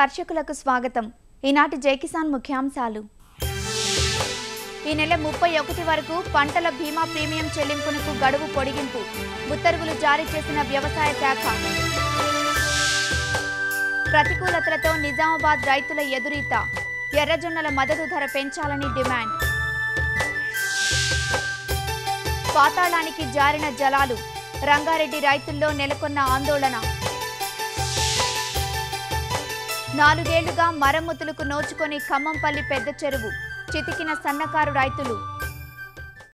కర్షకులకు స్వాగతం ఈనాటి జై కిసాన్ ముఖ్యాంశాలు ఈ నెల ముప్పై ఒకటి వరకు పంటల బీమా ప్రీమియం చెల్లింపునకు గడువు పొడిగింపు ఉత్తర్వులు జారీ చేసిన వ్యవసాయ శాఖ ప్రతికూలతలతో నిజామాబాద్ రైతుల ఎదురీత ఎర్రజొన్నల మద్దతు ధర పెంచాలని డిమాండ్ పాతాళానికి జారిన జలాలు రంగారెడ్డి రైతుల్లో నెలకొన్న ఆందోళన నాలుగేళ్లుగా మరమ్మతులకు నోచుకొని ఖమ్మంపల్లి పెద్ద చెరువు చితికిన సన్నకారు రైతులు